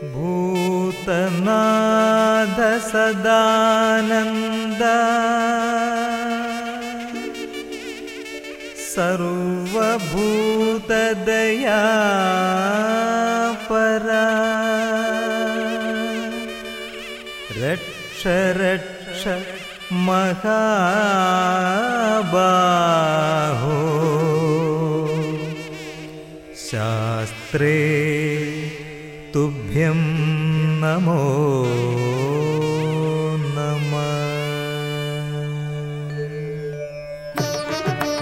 ഭൂതനാഥ സദാനന്ദ സർവഭൂതദയാ പര രക്ഷ രക്ഷ മഹാബാഹോ ശാസ്ത്രേ തുഭ്യം നമോ നമ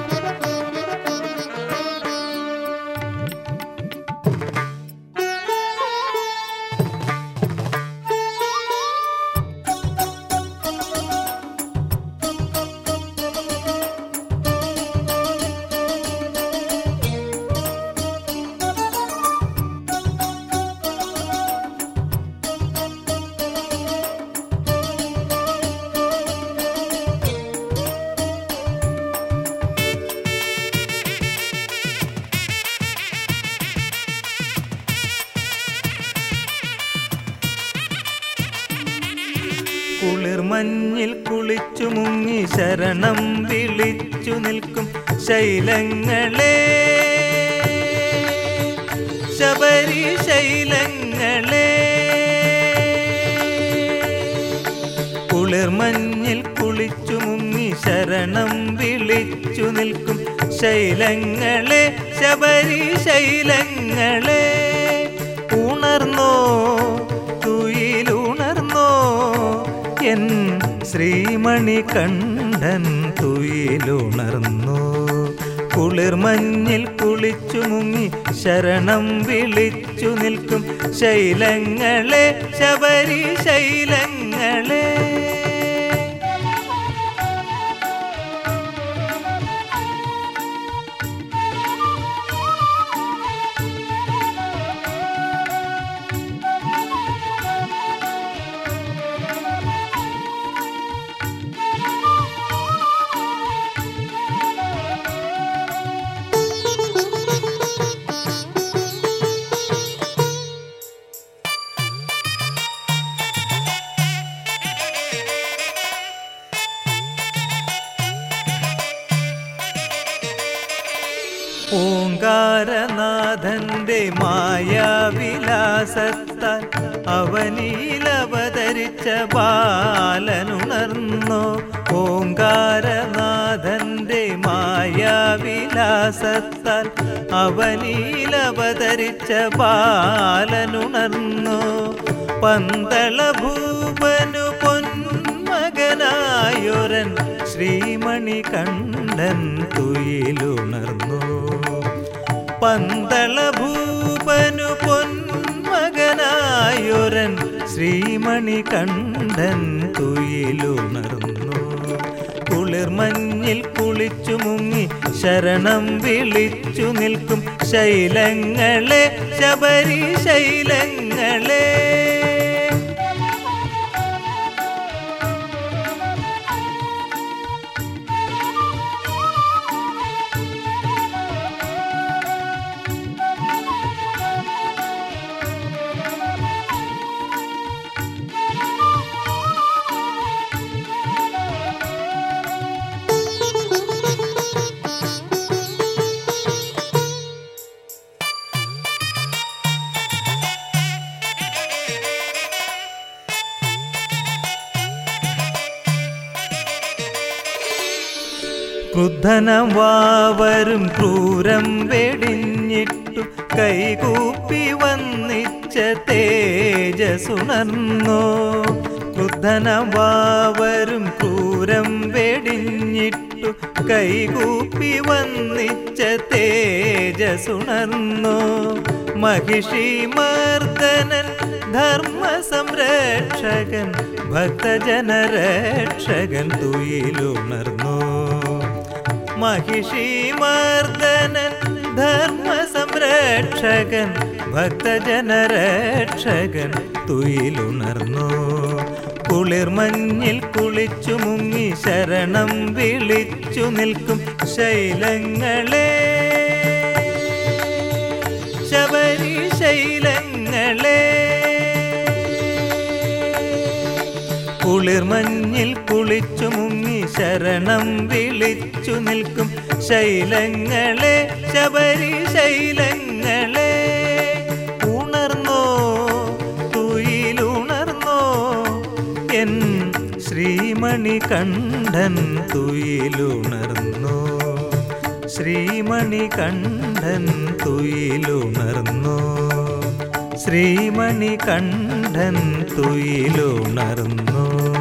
കുളിർമഞ്ഞിൽ കുളിച്ചു മുങ്ങി ശരണം വിളിച്ചു നിൽക്കും ശൈലങ്ങളെ ശബരി ശൈലങ്ങളെ കുളിർമഞ്ഞിൽ കുളിച്ചു മുങ്ങി ശരണം വിളിച്ചു നിൽക്കും ശൈലങ്ങളെ ശബരി ശൈലങ്ങളെ ഉണർന്നോ തുയിലുണർന്നോ എൻ ശ്രീമണി കണ്ഠൻ തുയിലുണർന്നു കുളിർമഞ്ഞിൽ കുളിച്ചു മുങ്ങി ശരണം വിളിച്ചു നിൽക്കും ശൈലങ്ങളെ ശബരി ശൈലങ്ങളെ ഓങ്കാരനാഥന്റെ മായാവിലാസത്താൽ അവനീലവതരിച്ച ബാലനുണർന്നോ ഓങ്കാരനാഥന്റെ മായാവിലാസത്താൽ അവനീലവതരിച്ച ബാലനുണർന്നോ പന്തള ഭൂപനു പൊന്മകനായൊരൻ ശ്രീമണി കണ്ഠൻ തുയിലുണർന്നു പന്തള ഭൂപനു പൊന്മകനായൊരൻ ശ്രീമണി കണ്ഠൻ തുയിലുണർന്നു കുളിർമഞ്ഞിൽ കുളിച്ചു മുങ്ങി ശരണം വിളിച്ചു നിൽക്കും ശൈലങ്ങളെ ശബരി ശൈലങ്ങളെ ക്രുദ്ധനം വാവരും ക്രൂരം വെടിഞ്ഞിട്ടു കൈകൂപ്പി വന്നിച്ച തേജസുണർന്നോ ക്രുദ്ധനം വാവരും ക്രൂരം വെടിഞ്ഞിട്ടു കൈകൂപ്പി വന്നിച്ച തേജസുണർന്നോ മഹിഷി മർദ്ദനൻ ധർമ്മ സംരക്ഷകൻ ഭക്തജനരക്ഷകൻ തുയിലുണർന്നു മഹിഷി മർദ്ദനൻ ധർമ്മ സംരക്ഷകൻ ഭക്തജനരക്ഷകൻ തുയിലുണർന്നു കുളിർമഞ്ഞിൽ കുളിച്ചു മുങ്ങി ശരണം വിളിച്ചു നിൽക്കും ശൈലങ്ങളെ ശബരി ശൈലങ്ങളെ കുളിർമഞ്ഞിൽ കുളിച്ചു മുങ്ങി ശരണം വിളിച്ചു നിൽക്കും ശൈലങ്ങളെ ശബരി ശൈലങ്ങളെ ഉണർന്നോ തുയിലുണർന്നോ എൻ ശ്രീമണി കണ്ഠൻ തുയിലുണർന്നോ ശ്രീമണി കണ്ഠൻ തുയിലുണർന്നോ ശ്രീമണി കണ്ഠൻ തുയിലുണർന്നോ